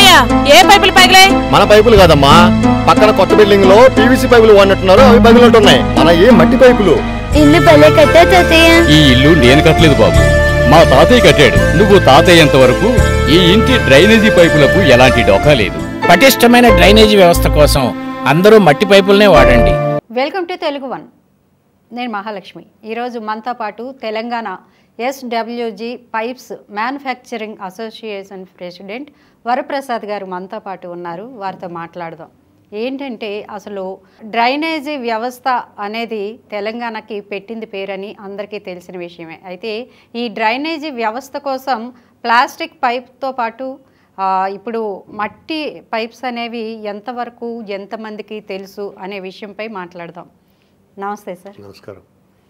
అన్నయ్య ఏ పైపులు పగిలే మన పైపులు కాదమ్మా పక్కన కొత్త బిల్డింగ్ లో పీవీసీ పైపులు వాడినట్టున్నారు అవి పగిలినట్టున్నాయి మన ఏ మట్టి పైపులు ఇల్లు భలే కట్టా తాతయ్య ఈ ఇల్లు నేను కట్టలేదు బాబు మా తాతయ్య కట్టాడు నువ్వు తాతయ్యేంత వరకు ఈ ఇంటి డ్రైనేజీ పైపులకు ఎలాంటి డోకా లేదు పటిష్టమైన డ్రైనేజీ వ్యవస్థ కోసం అందరూ మట్టి పైపులనే వాడండి వెల్కమ్ టు తెలుగు వన్ నేను మహాలక్ష్మి ఈరోజు మనతో పాటు Telangana SWG pipes manufacturing association president Varaprasad గారు మనతో పాటు ఉన్నారు వారితో మాట్లాడదాం ఏంటంటే అసలు డ్రైనేజీ వ్యవస్థ అనేది తెలంగాణకి పెట్టింది పేరని అందరికీ తెలిసిన విషయమే అయితే ఈ డ్రైనేజీ వ్యవస్థ కోసం ప్లాస్టిక్ పైప్తో పాటు ఆ, ఇప్పుడు మట్టి పైప్స్ అనేవి ఎంతవరకు ఎంతమందికి తెలుసు అనే విషయంపై మాట్లాడదాం నమస్తే సార్ నమస్కారం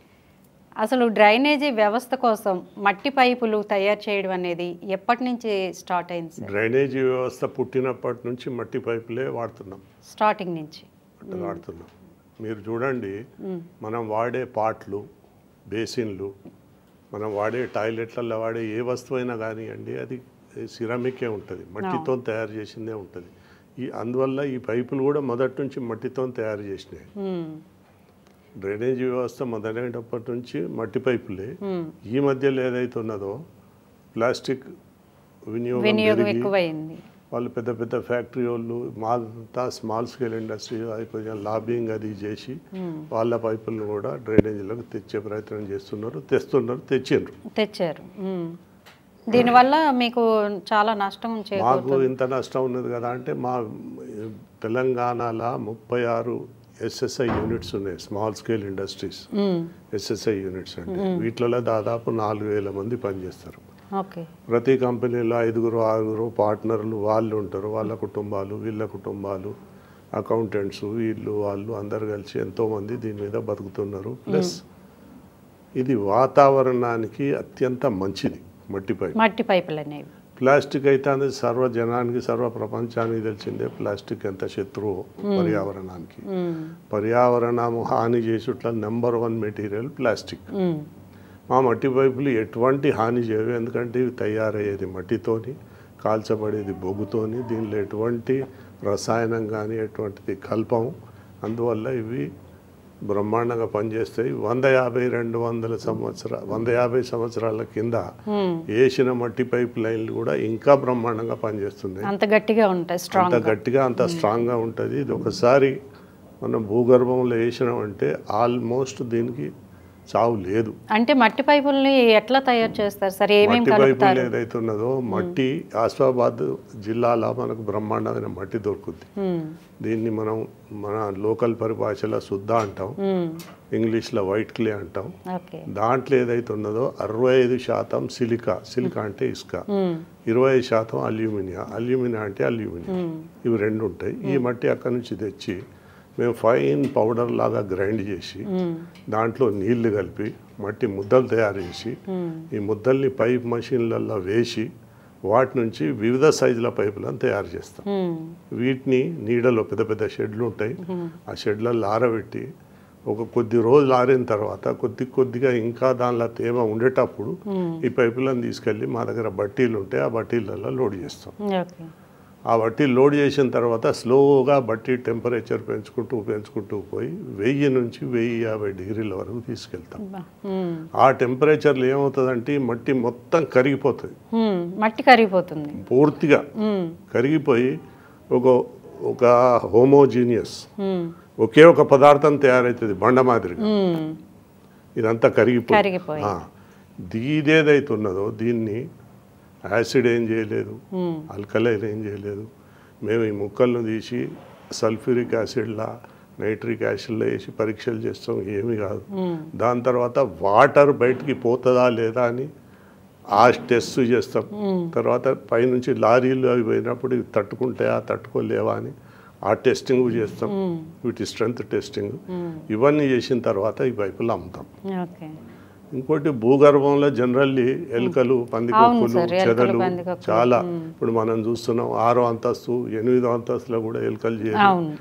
అసలు డ్రైనేజీ వ్యవస్థ కోసం మట్టి పైపులు తయారు చేయడం అనేది ఎప్పటి నుంచి స్టార్ట్ అయింది సార్ డ్రైనేజీ వ్యవస్థ పుట్టినప్పటి నుంచి మట్టి పైపులే వాడుతున్నాం స్టార్టింగ్ నుంచి అట్లా వాడుతున్నాం మీరు చూడండి మనం వాడే పాట్లు బేసిన్లు మనం వాడే టాయిలెట్లలో వాడే ఏ వస్తువైనా కానివ్వండి అది సిరామికే ఉంటుంది మట్టితో తయారు చేసిందే ఉంటుంది ఈ అందువల్ల ఈ పైపులు కూడా మొదటి నుంచి మట్టితో తయారు చేసినాయి మ్మ్. డ్రైనేజీ వ్యవస్థ మొదలైనప్పటి నుంచి మట్టి పైపులే ఈ మధ్యలో ఏదైతే ఉన్నదో ప్లాస్టిక్ వినియోగం వినియోగం పెరిగి ఎక్కువైంది వాళ్ళు పెద్ద పెద్ద ఫ్యాక్టరీ వాళ్ళు మాల్తా స్మాల్ స్కేల్ ఇండస్ట్రీ అది కొంచెం లాబింగ్ అది చేసి వాళ్ళ పైపులను కూడా డ్రైనేజీలోకి తెచ్చే ప్రయత్నం చేస్తున్నారు తెస్తున్నారు తెచ్చిండ్రు తెచ్చారు మ్మ్. దీనివల్ల మీకు చాలా నష్టం మాకు చేకూరుతుంది ఇంత నష్టం ఉన్నది కదా అంటే మా తెలంగాణలో ముప్పై ఆరు ఎస్ఎస్ఐ యూనిట్స్ ఉన్నాయి స్మాల్ స్కేల్ ఇండస్ట్రీస్ మ్మ్. ఎస్ఎస్ఐ యూనిట్స్ అంటే వీటిలో దాదాపు నాలుగు వేల మంది పనిచేస్తారు ఓకే ప్రతి కంపెనీలో ఐదుగురు ఆరుగురు పార్ట్నర్లు వాళ్ళు ఉంటారు వాళ్ళ కుటుంబాలు వీళ్ళ కుటుంబాలు అకౌంటెంట్స్ వీళ్ళు వాళ్ళు అందరు కలిసి ఎంతోమంది దీని మీద బతుకుతున్నారు ప్లస్ ఇది వాతావరణానికి అత్యంత మంచిది మట్టిపై మట్టి పైపులు అనేవి ప్లాస్టిక్ అయితే అనేది సర్వ జనానికి సర్వ ప్రపంచానికి తెలిసిందే ప్లాస్టిక్ ఎంత శత్రువు పర్యావరణానికి మ్మ్. పర్యావరణము హాని చేసుట్ల నెంబర్ వన్ మెటీరియల్ ప్లాస్టిక్ మ్మ్. మా మట్టి పైపులు ఎటువంటి హాని చేయవు ఎందుకంటే ఇవి తయారయ్యేది మట్టితోని కాల్చబడేది బొగ్గుతోని దీనిలో ఎటువంటి రసాయనం కానీ ఎటువంటిది కల్పము అందువల్ల ఇవి బ్రహ్మాండంగా పనిచేస్తాయి వంద యాభై రెండు వందల సంవత్సర వంద యాభై సంవత్సరాల కింద వేసిన మట్టి పైప్ లైన్లు కూడా ఇంకా బ్రహ్మాండంగా పనిచేస్తున్నాయి అంత గట్టిగా ఉంటాయి అంత స్ట్రాంగ్ గట్టిగా అంత స్ట్రాంగ్గా ఉంటుంది ఇది ఒకసారి మనం భూగర్భంలో వేసినామంటే ఆల్మోస్ట్ దీనికి చావు లేదు అంటే మట్టి పైపుల్ని ఎట్లా తయారు చేస్తారు సార్ ఏమేమి మట్టి పైపులు కలుపుతారు ఏదైతే ఉన్నదో మట్టి ఆసిఫాబాద్ జిల్లాలో మనకు బ్రహ్మాండమైన మట్టి దొరుకుతుంది మ్మ్. దీన్ని మనం మన లోకల్ పరిభాషలో శుద్ధ అంటాం మ్మ్. ఇంగ్లీష్లో వైట్ క్లే అంటాం ఓకే దాంట్లో ఏదైతే ఉన్నదో అరవై ఐదు శాతం సిలికా సిలికా అంటే ఇసుక మ్మ్. ఇరవై ఐదు శాతం అల్యూమినియా అల్యూమినియా అంటే అల్యూమినియం ఇవి రెండు ఉంటాయి ఈ మట్టి అక్కడి నుంచి తెచ్చి మేము ఫైన్ పౌడర్ లాగా గ్రైండ్ చేసి దాంట్లో నీళ్లు కలిపి మట్టి ముద్దలు తయారు చేసి ఈ ముద్దల్ని పైప్ మషిన్లలో వేసి వాటి నుంచి వివిధ సైజుల పైపులను తయారు చేస్తాం మ్మ్. వీటిని నీడలో పెద్ద పెద్ద షెడ్లు ఉంటాయి ఆ షెడ్లలో ఆరబెట్టి ఒక కొద్ది రోజులు ఆరిన తర్వాత కొద్ది కొద్దిగా ఇంకా దానిలో తేమ ఉండేటప్పుడు ఈ పైపులను తీసుకెళ్ళి మా దగ్గర బట్టీలు ఉంటాయి ఆ బట్టీలలో లోడ్ చేస్తాం ఓకే ఆ బట్టి లోడ్ చేసిన తర్వాత స్లోగా బట్టి టెంపరేచర్ పెంచుకుంటూ పెంచుకుంటూ పోయి వెయ్యి నుంచి వెయ్యి యాభై డిగ్రీల వరకు తీసుకెళ్తాం బా. మ్మ్. ఆ టెంపరేచర్లో ఏమవుతుందంటే ఈ మట్టి మొత్తం కరిగిపోతుంది మ్మ్. మట్టి కరిగిపోతుంది పూర్తిగా మ్మ్. కరిగిపోయి ఒక ఒక హోమోజీనియస్ మ్మ్. ఒకే ఒక పదార్థం తయారవుతుంది బండ మాదిరిగా మ్మ్. ఇదంతా కరిగిపోయి కరిగిపోయి. ఆ, దీదేదైతే ఉన్నదో దీన్ని యాసిడ్ ఏం చేయలేదు మ్మ్. ఆల్కలైన్ ఏం చేయలేదు మేము ఈ ముక్కలను తీసి సల్ఫ్యూరిక్ యాసిడ్లా నైట్రిక్ యాసిడ్లో వేసి పరీక్షలు చేస్తాం ఏమీ కాదు దాని తర్వాత వాటర్ బయటికి పోతుందా లేదా అని ఆ టెస్ట్ చేస్తాం తర్వాత పైనుంచి లారీలు అవి పోయినప్పుడు ఇవి తట్టుకుంటాయా తట్టుకోలేవా అని ఆ టెస్టింగ్ చేస్తాం వీటి స్ట్రెంత్ టెస్టింగ్ ఇవన్నీ చేసిన తర్వాత ఈ పైపులు అమ్ముతాం ఓకే ఇంకోటి భూగర్భంలో జనరల్లీ ఎలుకలు పందికొక్కులు సార్, ఎలుకలు, చెదలు పందికొక్కులు. చాలా ఇప్పుడు మనం చూస్తున్నాం ఆరో అంతస్తు ఎనిమిదో అంతస్తులో కూడా ఎలుకలు చేరి అవును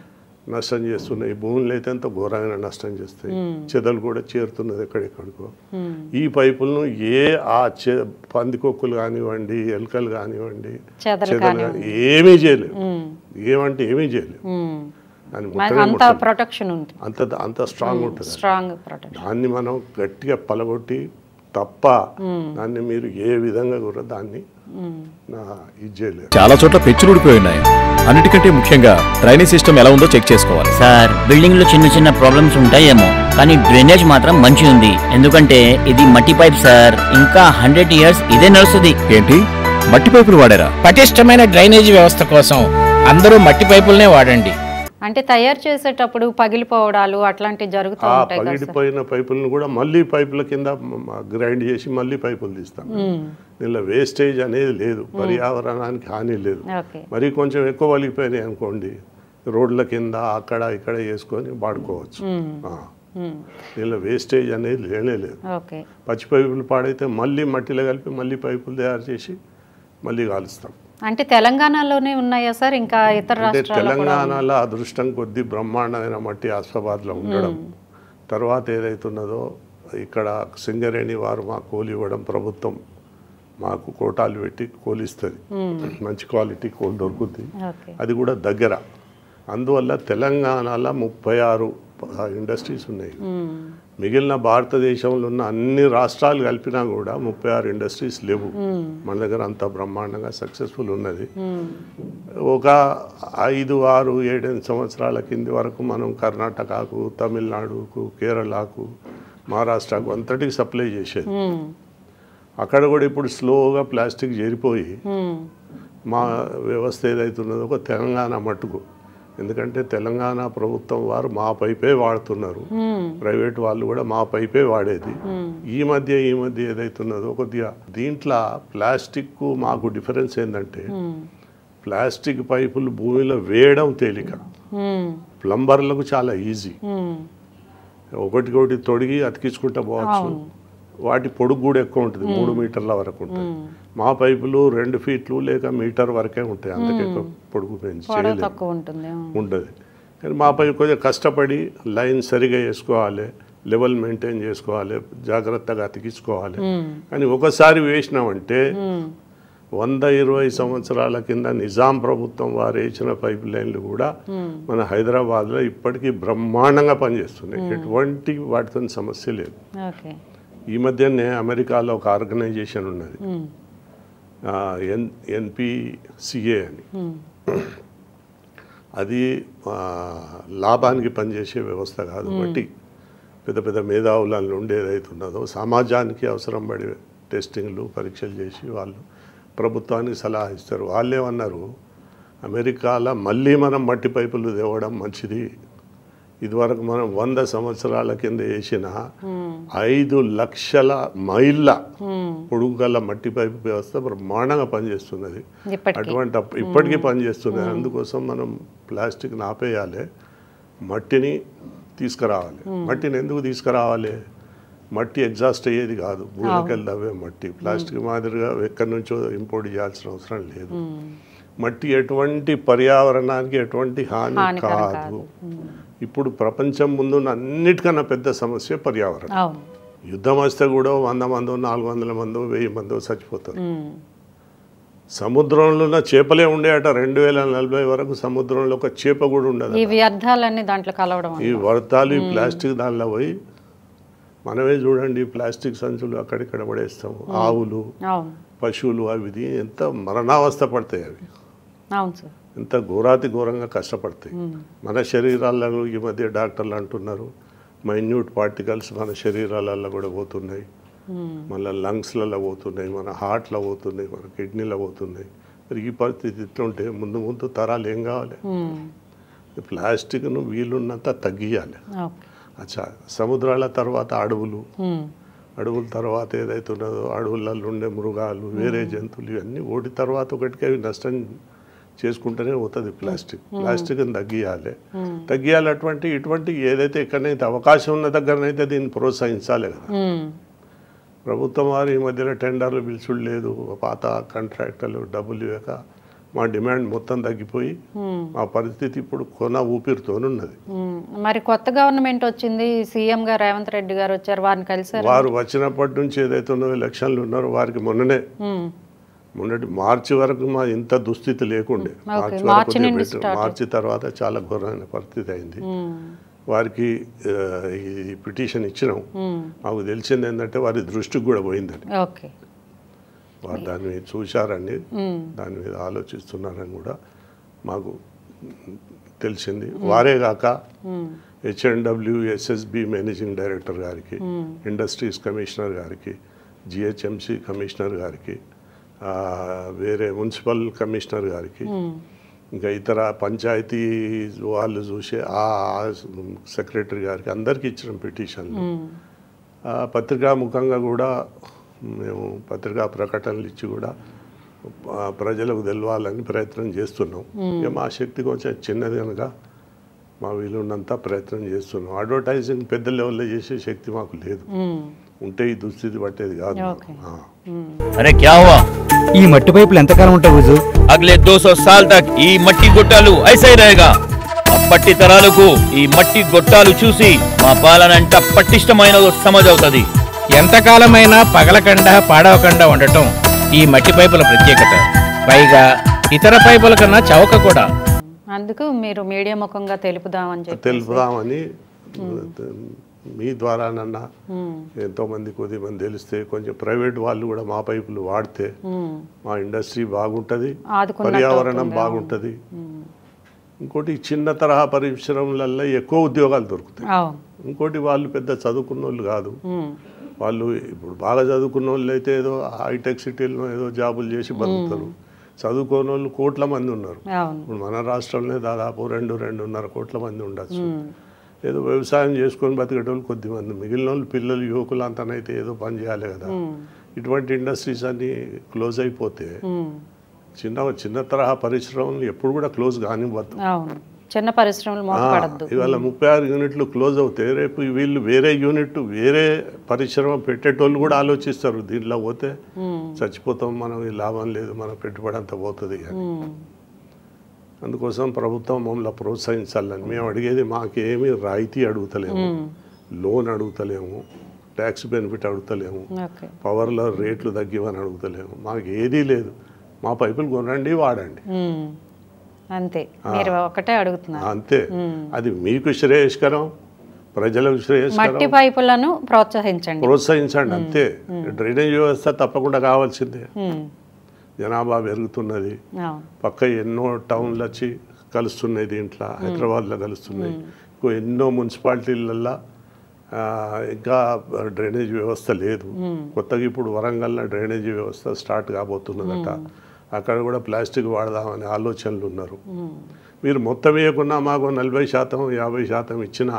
నష్టం చేస్తున్నాయి భూములు అయితే ఎంతో ఘోరమైన నష్టం చేస్తాయి చెదలు కూడా చేరుతున్నది ఎక్కడెక్కడికో ఈ పైపులను ఏ ఆ చె పందికొక్కులు కానివ్వండి ఎలుకలు కానివ్వండి చెదలు చెదలు కానివ్వండి. కాని ఏమీ చేయలేవు ఏమంటే ఏమీ చేయలేవు ఉమ్. దాని మరి ముట్టనే అంత ముట్టదు. ప్రొటెక్షన్ ఉంది అంత అంత స్ట్రాంగ్ ఉంటుంది స్ట్రాంగ్ ప్రొటెక్షన్ దాన్ని మనం గట్టిగా పలగొట్టి తప్ప దాన్ని మీరు ఏ విధంగా కూడా దాన్ని నా ఇది చేయలేరు చాలా చోట్ల పెచ్చులు ఊడిపోయి ఉన్నాయి అన్నిటికంటే ముఖ్యంగా డ్రైనేజ్ సిస్టమ్ ఎలా ఉందో చెక్ చేసుకోవాలి సార్ బిల్డింగ్ లో చిన్న చిన్న ప్రాబ్లమ్స్ ఉంటాయేమో కానీ డ్రైనేజ్ మాత్రం మంచి ఉంది ఎందుకంటే ఇది మట్టి పైప్ సార్ ఇంకా హండ్రెడ్ ఇయర్స్ ఇదే నడుస్తుంది ఏంటి మట్టి పైపులు వాడారా పటిష్టమైన డ్రైనేజీ వ్యవస్థ కోసం అందరూ మట్టి పైపులనే వాడండి అంటే తయారు చేసేటప్పుడు పగిలిపోవడాలు అట్లాంటివి జరుగుతూ ఆ ఉంటాయి కదా సార్ పగిడిపోయిన పైపులను కూడా మళ్ళీ పైపుల కింద గ్రైండ్ చేసి మళ్ళీ పైపులు తీస్తాం దీనిలో వేస్టేజ్ అనేది లేదు పర్యావరణానికి హాని లేదు ఓకే మరి కొంచెం ఎక్కువ వలిగిపోయినాయి అనుకోండి రోడ్ల కింద అక్కడ ఇక్కడ వేసుకొని వాడుకోవచ్చు ఆ. దీనిలో వేస్టేజ్ అనేది లేనే లేదు ఓకే పచ్చి పైపులు పాడైతే మళ్ళీ మట్టిలో కలిపి మళ్ళీ పైపులు తయారు చేసి మళ్ళీ కాలుస్తాం అంటే తెలంగాణలోనే ఉన్నాయా సార్ ఇంకా ఇతర అంటే రాష్ట్రాల్లో కూడా తెలంగాణలో అదృష్టం కొద్ది బ్రహ్మాండమైన మట్టి ఆసిఫాబాద్లో ఉండడం తర్వాత ఏదైతున్నదో ఇక్కడ సింగరేణి వారు మాకు కోలి ఇవ్వడం ప్రభుత్వం మాకు కోటాలు పెట్టి కోలిస్తుంది మంచి క్వాలిటీ కోల్ దొరుకుతుంది ఓకే అది కూడా దగ్గర అందువల్ల తెలంగాణలో ముప్పై ఆరు ఇండస్ట్రీస్ ఉన్నాయి మిగిలిన భారతదేశంలో ఉన్న అన్ని రాష్ట్రాలు కలిపినా కూడా ముప్పై ఆరు ఇండస్ట్రీస్ లేవు మన దగ్గర అంత బ్రహ్మాండంగా సక్సెస్ఫుల్ ఉన్నది ఒక ఐదు ఆరు ఏడెనిమిది సంవత్సరాల కింది వరకు మనం కర్ణాటకకు తమిళనాడుకు కేరళకు మహారాష్ట్రకు అంతటికి సప్లై చేసేది అక్కడ కూడా ఇప్పుడు స్లోగా ప్లాస్టిక్ చేరిపోయి మా వ్యవస్థ ఏదైతున్నదో ఒక తెలంగాణ మట్టుకు ఎందుకంటే తెలంగాణ ప్రభుత్వం వారు మా పైపే వాడుతున్నారు ప్రైవేట్ వాళ్ళు కూడా మా పైపే వాడేది ఈ మధ్య ఈ మధ్య ఏదైతున్నదో కొద్దిగా దీంట్లో ప్లాస్టిక్ మాకు డిఫరెన్స్ ఏంటంటే ప్లాస్టిక్ పైపులు భూమిలో వేయడం తేలిక ప్లంబర్లకు చాలా ఈజీ ఒకటికొకటి తొడిగి అతికించుకుంటా పోవచ్చు వాటి పొడుగు కూడా ఎక్కువ ఉంటుంది మూడు మీటర్ల వరకు ఉంటుంది మా పైపులు రెండు ఫీట్లు లేక మీటర్ వరకే ఉంటాయి అంతకే ఎక్కువ పొడుగు పెంచి పొడవు చేయలేము తక్కువ ఉంటుంది ఉండదు కానీ మా పై కొంచెం కష్టపడి లైన్ సరిగా వేసుకోవాలి లెవెల్ మెయింటైన్ చేసుకోవాలి జాగ్రత్తగా అతికించుకోవాలి కానీ ఒకసారి వేసినామంటే వంద ఇరవై సంవత్సరాల కింద నిజాం ప్రభుత్వం వారు వేసిన పైప్ లైన్లు కూడా మన హైదరాబాద్లో ఇప్పటికీ బ్రహ్మాండంగా పనిచేస్తున్నాయి ఎటువంటి వాటితో సమస్య లేదు ఓకే ఈ మధ్యనే అమెరికాలో ఒక ఆర్గనైజేషన్ ఉన్నది ఆ, ఎన్ ఎన్పిసిఏ అని అది ఆ, లాభానికి పనిచేసే వ్యవస్థ కాదు బట్టి పెద్ద పెద్ద మేధావులను ఉండి ఏదైతే ఉన్నదో సమాజానికి అవసరం పడే టెస్టింగ్లు పరీక్షలు చేసి వాళ్ళు ప్రభుత్వానికి సలహా ఇస్తారు వాళ్ళేమన్నారు అమెరికాలో మళ్ళీ మనం మట్టి పైపులు తేవడం మంచిది ఇదివరకు మనం వంద సంవత్సరాల కింద వేసిన ఐదు లక్షల మైళ్ళ పొడుగు గల మట్టి పైపు వ్యవస్థ బ్రహ్మాండంగా పనిచేస్తున్నది ఇప్పటికీ అటువంటి అప్- ఇప్పటికీ పనిచేస్తున్నది అందుకోసం మనం ప్లాస్టిక్ని ఆపేయాలి మట్టిని తీసుకురావాలి మట్టిని ఎందుకు తీసుకురావాలి మట్టి ఎగ్జాస్ట్ అయ్యేది కాదు భూమికెళ్ళి దవ్వే మట్టి ప్లాస్టిక్ మాదిరిగా ఎక్కడి నుంచో ఇంపోర్ట్ చేయాల్సిన అవసరం లేదు మట్టి ఎటువంటి పర్యావరణానికి ఎటువంటి హాని హానికరం కాదు ఇప్పుడు ప్రపంచం ముందున్న అన్నిటికన్నా పెద్ద సమస్య పర్యావరణం అవును యుద్ధం వస్తే కూడా వంద మందో నాలుగు వందల మందో వెయ్యి మందో చచ్చిపోతారు ఉమ్. సముద్రంలో ఉన్న చేపలే ఉండేట రెండు వేల నలభై వరకు సముద్రంలో ఒక చేప కూడా ఉండదు ఈ వ్యర్థాలన్నీ దాంట్లో కలవడం ఈ వర్తాలు ఈ ప్లాస్టిక్ దానిలో పోయి మనమే చూడండి ప్లాస్టిక్ సంచులు అక్కడిక్కడ పడేస్తాము ఆవులు అవును పశువులు అవి ఇది ఎంత మరణావస్థ పడతాయి అవి అవును సార్ ఎంత ఘోరాతి ఘోరంగా కష్టపడతాయి మన శరీరాలలో ఈ మధ్య డాక్టర్లు అంటున్నారు మైన్యూట్ పార్టికల్స్ మన శరీరాలలో కూడా పోతున్నాయి మన లంగ్స్లలో పోతున్నాయి మన హార్ట్లో పోతున్నాయి మన కిడ్నీలో పోతున్నాయి మరి ఈ పరిస్థితి ఇట్లుంటే ముందు ముందు తరాలు ఏం కావాలి ఉమ్. ప్లాస్టిక్ను వీలున్నంత తగ్గియాలి ఓకే అచ్చా సముద్రాల తర్వాత అడవులు ఉమ్. అడవుల తర్వాత ఏదైతే ఉన్నదో అడవులలో ఉండే మృగాలు వేరే జంతువులు ఇవన్నీ ఓటి తర్వాత ఒకటికి అవి నష్టం చేసుకుంటూనే పోతుంది ప్లాస్టిక్ ప్లాస్టిక్ని తగ్గియాలి తగ్గియాలి అటువంటి ఇటువంటి ఏదైతే ఎక్కడైతే అవకాశం ఉన్న దగ్గరనైతే దీన్ని ప్రోత్సహించాలి కదా ఉమ్. ప్రభుత్వం వారు ఈ మధ్యలో టెండర్లు పిలుచుడు లేదు పాత కాంట్రాక్టర్లు డబ్బులు ఇవ్వక మా డిమాండ్ మొత్తం తగ్గిపోయి మా పరిస్థితి ఇప్పుడు కొన ఊపిరితోనున్నది ఉమ్, మరి కొత్త గవర్నమెంట్ వచ్చింది సీఎం గారు రేవంత్ రెడ్డి గారు వచ్చారు వారిని కలిసారు వారు వచ్చినప్పటి నుంచి ఏదైతే ఉన్నదో ఎలక్షన్లు ఉన్నారో వారికి మొన్ననే మొన్నటి మార్చి వరకు మా ఇంత దుస్థితి లేకుండే మార్చి వరకు మార్చి కొద్దిగా నుండి better. start. మార్చి తర్వాత చాలా ఘోరమైన పరిస్థితి అయింది వారికి ఆ, ఈ పిటిషన్ ఇచ్చినాం మాకు తెలిసింది ఏంటంటే వారి దృష్టికి కూడా పోయిందని ఓకే వారు దాని మీద చూశారని దాని మీద ఆలోచిస్తున్నారని కూడా మాకు తెలిసింది వారే కాక హెచ్ఎన్డబ్ల్యూ ఎస్ఎస్బి మేనేజింగ్ డైరెక్టర్ గారికి ఇండస్ట్రీస్ కమిషనర్ గారికి జిహెచ్ఎంసి కమిషనర్ గారికి ఆ, వేరే మున్సిపల్ కమిషనర్ గారికి ఇంకా ఇతర పంచాయతీ వాళ్ళు చూసి ఆ సెక్రటరీ గారికి అందరికీ ఇచ్చిన పిటిషన్లు ఆ పత్రికా ముఖంగా కూడా మేము పత్రికా ప్రకటనలు ఇచ్చి కూడా ఆ, ప్రజలకు తెలవాలని ప్రయత్నం చేస్తున్నాం ఇక మా శక్తి కొంచెం చిన్నది కనుక మా వీలున్నంత ప్రయత్నం చేస్తున్నాం అడ్వర్టైజింగ్ పెద్ద లెవెల్లో చేసే శక్తి మాకు లేదు ఉంటే ఈ దుస్థితి పట్టేది కాదు ఓకే. ఆ. అరే క్యా హువా ఈ మట్టి పైపులు ఎంతకాలం ఉంటాయి గుజు అగలే 200 సాల్ తక్ ఈ మట్టి గొట్టాలు ఐసే रहेगा అప్పటి తరాలకు ఈ మట్టి గొట్టాలు చూసి మా పాలన అంట పటిష్టమైన సమజ్ అవుతుంది ఎంతకాలమైనా పగలకుండా పాడవకుండా ఉండటం ఈ మట్టి పైపుల ప్రత్యేకత పైగా ఇతర పైపుల కన్నా చౌక కూడా అందుకు మీరు మీడియా ముఖంగా తెలుపుదామని చెప్పి తెలుపుదామని మీ ద్వారానన్నా ఎంతో మంది కొద్ది మంది తెలిస్తే కొంచెం ప్రైవేట్ వాళ్ళు కూడా మా పైపులు వాడితే మా ఇండస్ట్రీ బాగుంటుంది ఆదుకున్నట్టు పర్యావరణం అవుతుంది. బాగుంటుంది ఇంకోటి చిన్న తరహా పరిశ్రమలలో ఎక్కువ ఉద్యోగాలు దొరుకుతాయి అవును ఇంకోటి వాళ్ళు పెద్ద చదువుకున్న వాళ్ళు కాదు వాళ్ళు ఇప్పుడు బాగా చదువుకున్న వాళ్ళు అయితే ఏదో హైటెక్ సిటీలో ఏదో జాబులు చేసి బతుకుతారు చదువుకోని వాళ్ళు కోట్ల మంది ఉన్నారు అవును ఇప్పుడు మన రాష్ట్రంలో దాదాపు రెండు రెండున్నర కోట్ల మంది ఉండొచ్చు ఏదో వ్యవసాయం చేసుకొని బతికేటోళ్ళు కొద్ది మంది మిగిలిన వాళ్ళు పిల్లలు యువకులు అంతనైతే ఏదో పని చేయాలి కదా ఇటువంటి ఇండస్ట్రీస్ అన్ని క్లోజ్ అయిపోతే చిన్న చిన్న తరహా పరిశ్రమలు ఎప్పుడు కూడా క్లోజ్ కానివ్వద్దు అవును చిన్న పరిశ్రమలు మోసపడద్దు ఇవాళ ముప్పై ఆరు యూనిట్లు క్లోజ్ అవుతాయి రేపు వీళ్ళు వేరే యూనిట్ వేరే పరిశ్రమ పెట్టేటోళ్ళు కూడా ఆలోచిస్తారు దీంట్లో పోతే చచ్చిపోతాం మనం ఈ లాభం లేదు మన పెట్టుబడి అంతా పోతుంది అని అందుకోసం ప్రభుత్వం మమ్మల్ని ప్రోత్సహించాలని మేము అడిగేది మాకేమీ రాయితీ అడుగుతలేము లోన్ అడుగుతలేము ట్యాక్స్ బెనిఫిట్ అడుగుతలేము ఓకే పవర్లో రేట్లు తగ్గివని అడుగుతలేము మాకు ఏదీ లేదు మా పైపులు కొనండి వాడండి ఉమ్. అంతే మీరు ఒకటే అడుగుతున్నారు అంతే అది మీకు శ్రేయస్కరం ప్రజలకు శ్రేయస్కరం మట్టి పైపులను ప్రోత్సహించండి ప్రోత్సహించండి అంతే డ్రైనేజ్ వ్యవస్థ తప్పకుండా కావాల్సిందే ఉమ్. జనాభా పెరుగుతున్నది అవును పక్క ఎన్నో టౌన్లు వచ్చి కలుస్తున్నాయి దీంట్లో హైదరాబాద్లో కలుస్తున్నాయి ఇంకో ఎన్నో మున్సిపాలిటీలల్లో ఆ, ఇంకా డ్రైనేజ్ వ్యవస్థ లేదు కొత్తగా ఇప్పుడు వరంగల్లో డ్రైనేజీ వ్యవస్థ స్టార్ట్ కాబోతున్నదట అక్కడ కూడా ప్లాస్టిక్ వాడదామనే ఆలోచనలు ఉన్నారు మీరు మొత్తం వేయకున్నా మాకు నలభై శాతం యాభై శాతం ఇచ్చినా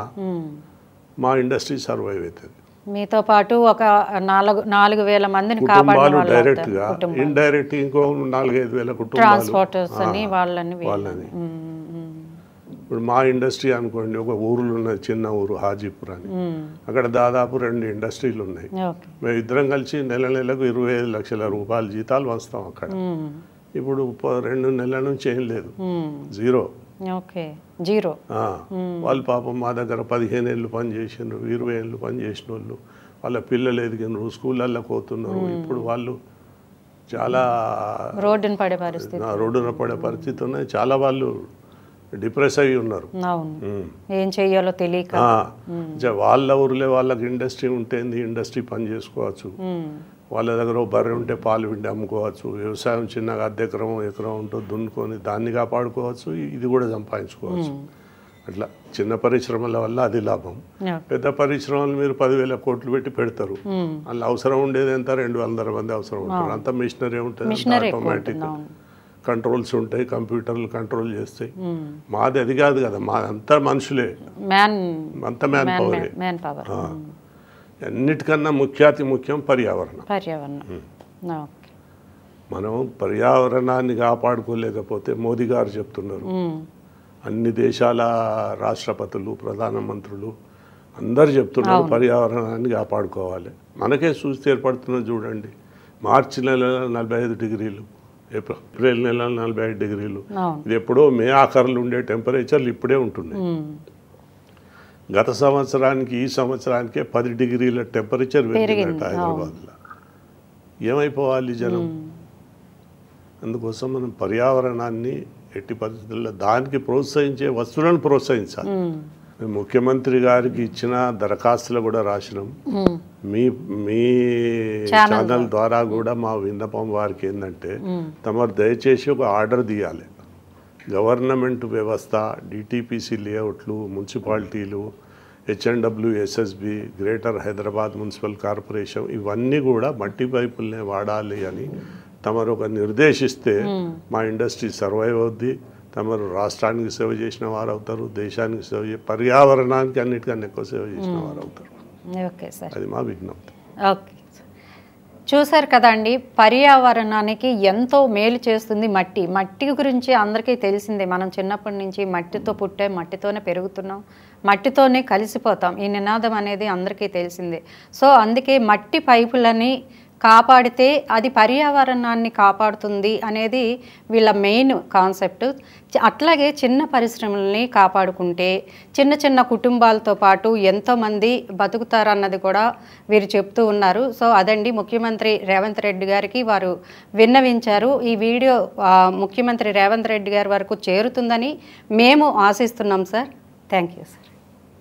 మా ఇండస్ట్రీ సర్వైవ్ అవుతుంది మీతో పాటు ఒక నాలుగు నాలుగు వేల మందిని కాపాడిన కుటుంబాలు వాళ్ళు డైరెక్ట్ అవుతారు. గా కుటుంబాలు ఇండైరెక్ట్ ఇంకో నాలుగైదు వేల కుటుంబాలు ట్రాన్స్పోర్టర్స్ అని ఆ, వాళ్ళని వీళ్ళని. వాళ్ళని ఉమ్, ఉమ్, ఇప్పుడు మా ఇండస్ట్రీ అనుకోండి ఒక ఊరులో ఉన్నది చిన్న ఊరు హాజీపూర్ అని అక్కడ దాదాపు రెండు ఇండస్ట్రీలు ఉన్నాయి ఓకే మేము ఇద్దరం కలిసి నెల నెలకు ఇరవై ఐదు లక్షల రూపాయల జీతాలు వస్తాం అక్కడ ఉమ్, ఇప్పుడు ప- రెండు నెలల నుంచి ఏం లేదు ఉమ్, జీరో ఓకే జీరో ఆ, వాళ్ళు పాపం మా దగ్గర పదిహేను ఏళ్ళు పని చేసిండ్రు ఇరవై ఏళ్ళు పని చేసిన వాళ్ళు వాళ్ళ పిల్లలు ఎదిగినారు స్కూళ్ళల్లో పోతున్నారు ఇప్పుడు వాళ్ళు చాలా రోడ్డున పడే పరిస్థితి నా రోడ్డున పడే పరిస్థితి ఉన్నాయి చాలా వాళ్ళు డిప్రెస్ అయ్యి ఉన్నారు అవును ఉమ్. ఏం చెయ్యాలో తెలియక ఆ, జ- వాళ్ళ ఊర్లే వాళ్ళకి ఇండస్ట్రీ ఉంటుంది ఇండస్ట్రీ పని చేసుకోవచ్చు ఉమ్, వాళ్ళ దగ్గర ఓ బర్రె ఉంటే పాలు పిండి అమ్ముకోవచ్చు వ్యవసాయం చిన్నగా అద్దె ఎకరం ఎకరం ఉంటూ దున్నుకొని దాన్ని కాపాడుకోవచ్చు ఇది కూడా సంపాదించుకోవచ్చు అట్లా చిన్న పరిశ్రమల వల్ల అది లాభం ఓకే. పెద్ద పరిశ్రమలు మీరు పదివేల కోట్లు పెట్టి పెడతారు వాళ్ళ అవసరం ఉండేది ఎంత రెండు వందల మంది అవసరం ఉంటారు అంత మిషనరీ ఉంటుంది మిషనరీ ఎక్కువ ఆటోమేటిక్ ఉంటుంది, అవును. కంట్రోల్స్ ఉంటాయి కంప్యూటర్లు కంట్రోల్ చేస్తాయి మాది అది కాదు కదా మా అంతా మనుషులే మ్యాన్ అంత మ్యాన్ మ్యాన్ పవరే మ్యాన్ పవర్ అన్నిటికన్నా ముఖ్యాతి ముఖ్యం పర్యావరణం పర్యావరణం ఓకే మనం పర్యావరణాన్ని కాపాడుకోలేకపోతే మోదీ గారు చెప్తున్నారు అన్ని దేశాల రాష్ట్రపతులు ప్రధానమంత్రులు అందరు చెప్తున్నారు పర్యావరణాన్ని కాపాడుకోవాలి మనకే చూస్తే ఏర్పడుతున్నది చూడండి మార్చి నెల నలభై ఐదు డిగ్రీలు ఏప్రిల్ ఏప్రిల్ నెల నలభై ఐదు డిగ్రీలు అవును ఇది ఎప్పుడో మే ఆఖరులు ఉండే టెంపరేచర్లు ఇప్పుడే ఉంటున్నాయి ఉమ్. గత సంవత్సరానికి ఈ సంవత్సరానికే పది డిగ్రీల టెంపరేచర్ పెరిగింది, పెరిగిందట హైదరాబాద్లో ఏమైపోవాలి జనం అందుకోసం మనం పర్యావరణాన్ని ఎట్టి పరిస్థితుల్లో దానికి ప్రోత్సహించే వస్తువులను ప్రోత్సహించాలి ఉమ్. మేము ముఖ్యమంత్రి గారికి ఇచ్చిన దరఖాస్తులు కూడా రాసినాం ఉమ్. మీ మీ ఛానల్ ఛానల్ ద్వారా కూడా మా విన్నపం వారికి ఏంటంటే ఉమ్. తమరు దయచేసి ఒక ఆర్డర్ తీయాలి గవర్నమెంట్ వ్యవస్థ డిటిపిసి లేఅవుట్లు మున్సిపాలిటీలు HNW SSB greater Hyderabad municipal corporation ఇవన్నీ కూడా మట్టి పైపుల్నే వాడాలి అని తమరు ఒక నిర్దేశిస్తే మా ఇండస్ట్రీ సర్వైవ్ అవుద్ది తమరు రాష్ట్రానికి సేవ చేసిన వారు అవుతారు దేశానికి సేవ చే పర్యావరణానికి అన్నిటికన్నా ఎక్కువ సేవ చేసిన వారు అవుతారు ఓకే సార్ అది మా విజ్ఞప్తి ఓకే చూశారు కదండి పర్యావరణానికి ఎంతో మేలు చేస్తుంది మట్టి మట్టి గురించి అందరికీ తెలిసిందే మనం చిన్నప్పటి నుంచి మట్టితో పుట్టే మట్టితోనే పెరుగుతున్నాం మట్టితోనే కలిసిపోతాం ఈ నినాదం అనేది అందరికీ తెలిసిందే సో అందుకే మట్టి పైపులని కాపాడితే అది పర్యావరణాన్ని కాపాడుతుంది అనేది వీళ్ళ మెయిన్ కాన్సెప్ట్ చ- అట్లాగే చిన్న పరిశ్రమల్ని కాపాడుకుంటే చిన్న చిన్న కుటుంబాలతో పాటు ఎంతోమంది బతుకుతారన్నది కూడా వీరు చెప్తూ ఉన్నారు సో అదండి ముఖ్యమంత్రి రేవంత్ రెడ్డి గారికి వారు విన్నవించారు ఈ వీడియో ఆ, ముఖ్యమంత్రి రేవంత్ రెడ్డి గారి వరకు చేరుతుందని మేము ఆశిస్తున్నాం సార్ థ్యాంక్ యూ సార్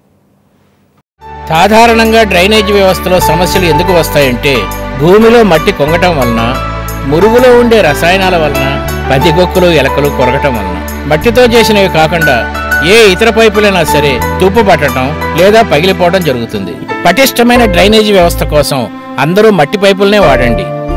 సాధారణంగా డ్రైనేజ్ వ్యవస్థలో సమస్యలు ఎందుకు వస్తాయంటే భూమిలో మట్టి కొంగటం వలన మురుగులో ఉండే రసాయనాల వలన పదిగొక్కులు ఎలకలు కొరగటం వలన మట్టితో చేసినవి కాకుండా ఏ ఇతర పైపులైనా సరే తుప్పు పట్టడం లేదా పగిలిపోవడం జరుగుతుంది పటిష్టమైన డ్రైనేజీ వ్యవస్థ కోసం అందరూ మట్టి పైపులనే వాడండి